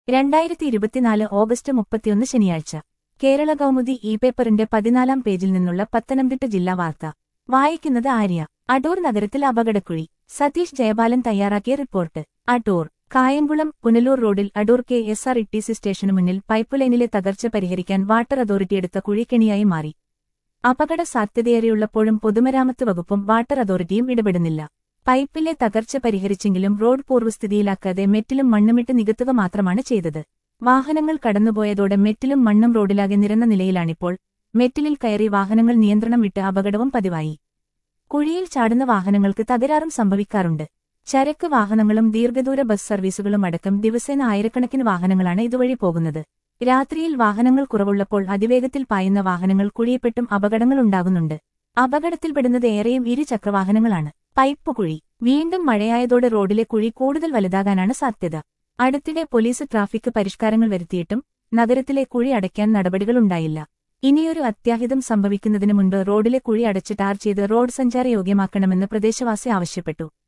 രണ്ടായിരത്തി ഇരുപത്തിനാല് ഓഗസ്റ്റ് മുപ്പത്തിയൊന്ന് ശനിയാഴ്ച കേരള കൗമുദി ഇ പേപ്പറിന്റെ പതിനാലാം പേജിൽ നിന്നുള്ള പത്തനംതിട്ട ജില്ലാ വാർത്ത വായിക്കുന്നത് ആര്യ അടൂർ നഗരത്തിൽ അപകടക്കുഴി സതീഷ് ജയപാലൻ തയ്യാറാക്കിയ റിപ്പോർട്ട് അടൂർ കായംകുളം പുനലൂർ റോഡിൽ Adoor K S R TC സ്റ്റേഷനു മുന്നിൽ പൈപ്പ് ലൈനിലെ തകർച്ച പരിഹരിക്കാൻ വാട്ടർ അതോറിറ്റി എടുത്ത കുഴിക്കെണിയായി മാറി അപകട സാധ്യതയേറെയുള്ളപ്പോഴും പൊതുമരാമത്ത് വകുപ്പും വാട്ടർ അതോറിറ്റിയും ഇടപെടുന്നില്ല പൈപ്പിലെ തകർച്ച പരിഹരിച്ചെങ്കിലും റോഡ് പൂർവ്വസ്ഥിതിയിലാക്കാതെ മെറ്റിലും മണ്ണുമിട്ട് നികത്തുക മാത്രമാണ് ചെയ്തത് വാഹനങ്ങൾ കടന്നുപോയതോടെ മെറ്റിലും മണ്ണും റോഡിലാകെ നിരന്ന നിലയിലാണിപ്പോൾ മെറ്റിലിൽ കയറി വാഹനങ്ങൾ നിയന്ത്രണം വിട്ട് അപകടവും പതിവായി കുഴിയിൽ ചാടുന്ന വാഹനങ്ങൾക്ക് തകരാറും സംഭവിക്കാറുണ്ട് ചരക്ക് വാഹനങ്ങളും ദീർഘദൂര ബസ് സർവീസുകളും അടക്കം ദിവസേന ആയിരക്കണക്കിന് വാഹനങ്ങളാണ് ഇതുവഴി പോകുന്നത് രാത്രിയിൽ വാഹനങ്ങൾ കുറവുള്ളപ്പോൾ അതിവേഗത്തിൽ പായുന്ന വാഹനങ്ങൾ കുഴിയപ്പെട്ടും അപകടങ്ങൾ ഉണ്ടാകുന്നുണ്ട് അപകടത്തിൽപ്പെടുന്നത് ഏറെയും ഇരുചക്രവാഹനങ്ങളാണ് പൈപ്പ് കുഴി വീണ്ടും മഴയായതോടെ റോഡിലെ കുഴി കൂടുതൽ വലുതാകാനാണ് സാധ്യത അടുത്തിടെ പോലീസ് ട്രാഫിക് പരിഷ്കാരങ്ങൾ വരുത്തിയിട്ടും നഗരത്തിലെ കുഴി അടയ്ക്കാൻ നടപടികളുണ്ടായില്ല ഇനിയൊരു അത്യാഹിതം സംഭവിക്കുന്നതിനു മുൻപ് റോഡിലെ കുഴി അടച്ച് ടാർ ചെയ്ത് റോഡ് സഞ്ചാരയോഗ്യമാക്കണമെന്ന് പ്രദേശവാസി ആവശ്യപ്പെട്ടു